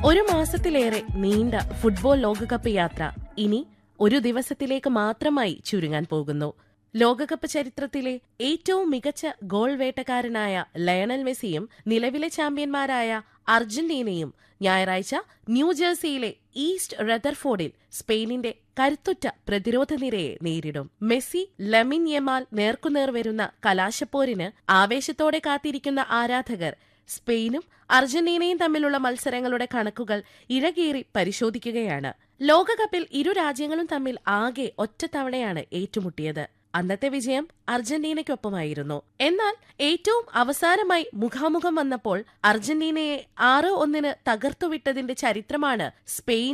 ഒരു മാസത്തിലേറെ നീണ്ട ഫുട്ബോൾ ലോകകപ്പ് യാത്ര ഇനി ഒരു ദിവസത്തിലേക്ക് മാത്രമായി ചുരുങ്ങാൻ പോകുന്നു ലോകകപ്പ് ചരിത്രത്തിലെ ഏറ്റവും മികച്ച ഗോൾ വേട്ടക്കാരനായ ലയണൽ മെസ്സിയും നിലവിലെ ചാമ്പ്യന്മാരായ അർജന്റീനയും ഞായറാഴ്ച ന്യൂജേഴ്സിയിലെ ഈസ്റ്റ് റദർഫോർഡിൽ സ്പെയിനിന്റെ കരുത്തുറ്റ പ്രതിരോധ നിരയെ നേരിടും മെസ്സി ലമിൻ യമാൽ നേർക്കുനേർ വരുന്ന കലാശപ്പോരിന് ആവേശത്തോടെ കാത്തിരിക്കുന്ന ആരാധകർ സ്പെയിനും അർജന്റീനയും തമ്മിലുള്ള മത്സരങ്ങളുടെ കണക്കുകൾ ഇഴകീറി പരിശോധിക്കുകയാണ് ലോകകപ്പിൽ ഇരു രാജ്യങ്ങളും തമ്മിൽ ആകെ ഒറ്റത്തവണയാണ് ഏറ്റുമുട്ടിയത് അന്നത്തെ വിജയം അർജന്റീനയ്ക്കൊപ്പമായിരുന്നു എന്നാൽ ഏറ്റവും അവസാനമായി മുഖാമുഖം വന്നപ്പോൾ അർജന്റീനയെ ആറ് ഒന്നിന് തകർത്തുവിട്ടതിന്റെ ചരിത്രമാണ് സ്പെയിൻ